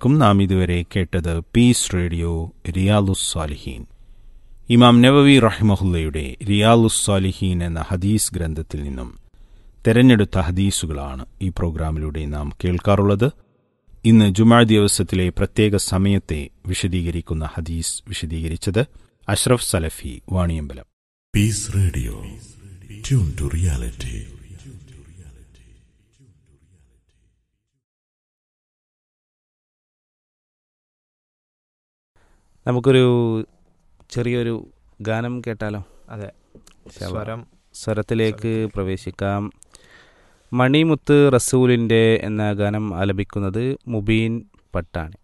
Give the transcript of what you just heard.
അലൈക്കും നാം ഇതുവരെ കേട്ടത് പീസ് റേഡിയോ റിയാലുസ് സാലിഹീൻ ഇമാം നവവി റഹ്മഹുല്ലയുടെ റിയാലുസ് സാലിഹീൻ എന്ന ഹദീസ് ഗ്രന്ഥത്തിൽ നിന്നും തെരഞ്ഞെടുത്ത ഹദീസുകളാണ് ഈ പ്രോഗ്രാമിലൂടെ നാം കേൾക്കാറുള്ളത് ഇന്ന് ജുമാ ദിവസത്തിലെ പ്രത്യേക സമയത്തെ വിശദീകരിക്കുന്ന ഹദീസ് വിശദീകരിച്ചത് Ashraf Salafi Vaniyambalam peace radio tune to reality നമുക്കൊരു ചെറിയൊരു ഗാനം കേട്ടാലോ അതെ ശവ. സ്വരം സ്വരത്തിലേക്ക് പ്രവേശിക്കാം മണിമുത്ത് റസൂലിൻ്റെ എന്ന ഗാനം ആലപിക്കുന്നത് മുബീൻ പട്ടാണി